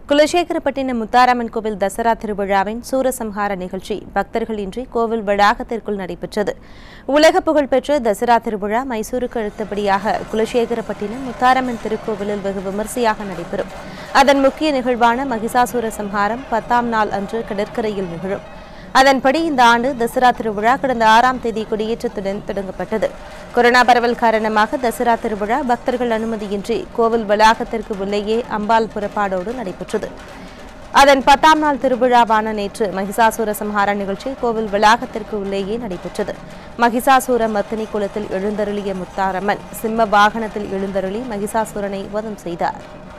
குலசேகரப்பட்டினம் முத்தாரம்மன் கோவில் தசரா திருவிழாவின் சூரசம்ஹார நிகழ்ச்சி பக்தர்களின்றி கோவில் வளாகத்திற்குள் நடைபெற்றது உலக புகழ்பெற்ற தசரா திருவிழா மைசூருக்கு அடுத்தபடியாக குலசேகரப்பட்டினம் முத்தாரம்மன் திருக்கோவிலில் வெகு விமரிசையாக நடைபெறும் அதன் முக்கிய நிகழ்வான மகிஷாசூர சம்ஹாரம் பத்தாம் நாள் அன்று கடற்கரையில் நிகழும் அதன்படி இந்த ஆண்டு தசரா திருவிழா கடந்த ஆறாம் தேதி கொடியேற்றத்துடன் தொடங்கப்பட்டது கொரோனா பரவல் காரணமாக தசரா திருவிழா பக்தர்கள் அனுமதியின்றி கோவில் வளாகத்திற்கு உள்ளேயே அம்பாள் புறப்பாடோடு நடைபெற்றது அதன் பத்தாம் நாள் திருவிழாவான நேற்று மகிஷாசூர சம்ஹார நிகழ்ச்சி கோவில் வளாகத்திற்கு உள்ளேயே நடைபெற்றது மகிஷாசூர மத்தினி குளத்தில் எழுந்தருளிய முத்தாரம்மன் சிம்ம வாகனத்தில் எழுந்தருளி மகிஷாசூரனை வதம் செய்தார்